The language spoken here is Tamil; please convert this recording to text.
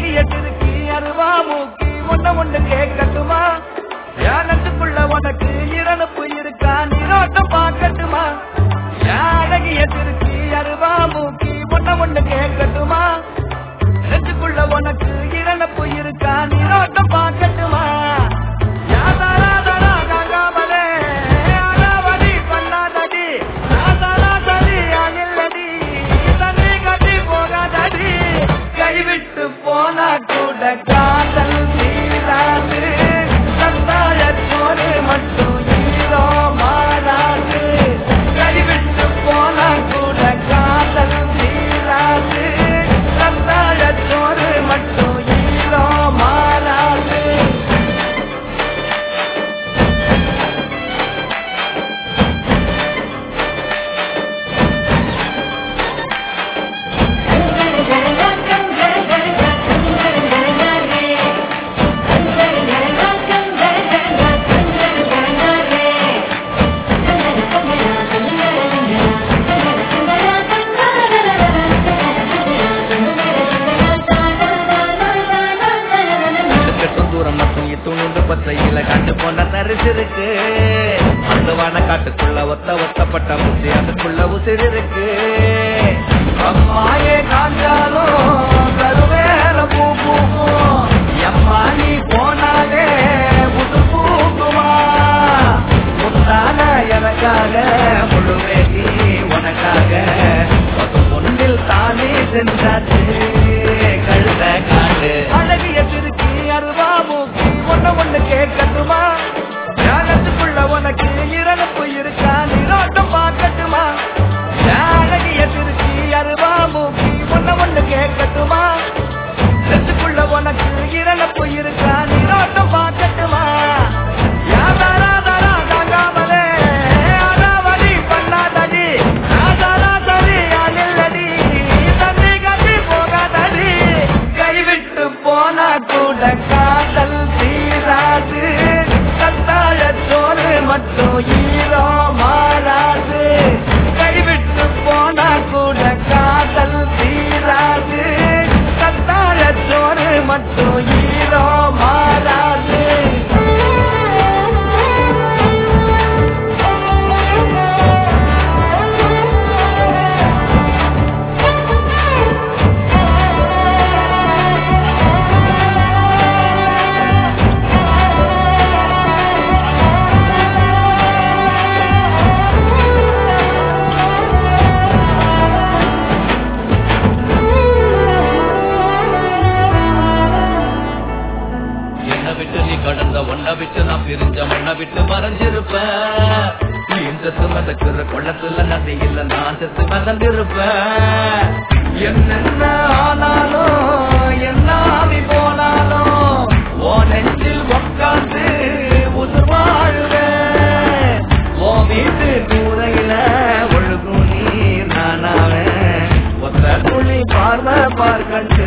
அழகிய திருக்கி அருவா மூக்கி ஒண்ணு ஒண்ணு கேட்கட்டுமா ஞானத்துக்குள்ள உனக்கு இரணப்பு இருக்கா நீரோட்டம் பார்க்கட்டுமா என் அழகிய திருக்கி அருவா மூக்கி ஒண்ணு ஒண்ணு கேட்கட்டுமா நெஞ்சுக்குள்ள உனக்கு இரணப்பு இருக்கா நீரோட்டம் பார்க்கட்டுமா யாதாராதரா கங்காமலே, அடாவடி பண்ணாதடி, நாதாராதடி அணில்லடி, தண்ணி கட்டி போகாதடி, கைவிட்டு போனா கூட காதல் தீராது சந்தாயத்தோடு மட்டும் ஈரோ மாறாது கைவிட்டு போனா கூட காதல் தீராது சந்தாயத்தோடு மட்டும் ஈரோ மாறாது கட்டும் தூரம் மட்டும் இத்துணுண்டு பத்தையில கண்டு போன தரிசிருக்கு அந்தவான காட்டுக்குள்ள ஒத்த ஒத்தப்பட்ட முசி அதுக்குள்ள உசிறு இருக்கு அம்மாயே காஞ்சாலும் கருவேல பூ பூக்கும் எம்மா நீ போனாலே புது பூக்குமா முந்தான எனக்காக முழுவேதி உனக்காக பத்து பொண்ணில் தானே சென்றாச்சு கழுத காடு அழகிய திருக்கி அருவா மூக்கி ஒண்ணு ஒண்ணு கேட்கட்டுமா ஞானத்துக்குள்ள உனக்கு இரணப்பு இருக்கா நீரோட்டம் பார்க்கட்டுமா அழகிய திருச்சி அருவா மூக்கி ஒண்ணு ஒண்ணு கேட்கட்டுமா நெஞ்சுக்குள்ள உனக்கு இரணப்பு இருக்கா நீரோட்டம் பார்க்கட்டுமா யாதாராதாரா தாங்காமலே, அடாவடி பண்ணாதடி, நாதாராதடி அணில்லடி, தண்ணி கட்டி போகாதடி, கைவிட்டு போனா கூட காதல் தீராது கத்தாயத்தோடு மட்டும் ஈரோ மாறாது கைவிட்டு போனா கூட காதல் தீராது கத்தாயத்தோடு மட்டும் ஈரோ மாறாது என்னை விட்டு நீ கடந்த ஒன்ன விட்டு நான் பிரிஞ்ச மண்ணை விட்டு மறைஞ்சிருப்பேன் நீ செத்து மிதக்குற கொள்ளத்துல நதி இல்ல நான் செத்து மிதந்திருப்பேன் என்னென்ன ஆனாலும் என்னாவி போனாலும் ஓ நெஞ்சில் உட்காந்து உசுர் வாழ்வேன் ஓ வீட்டு கூரையில ஒழுகும் நீர் நானாவேன் ஒத்த துளி பார்வை பார்க்கண்டு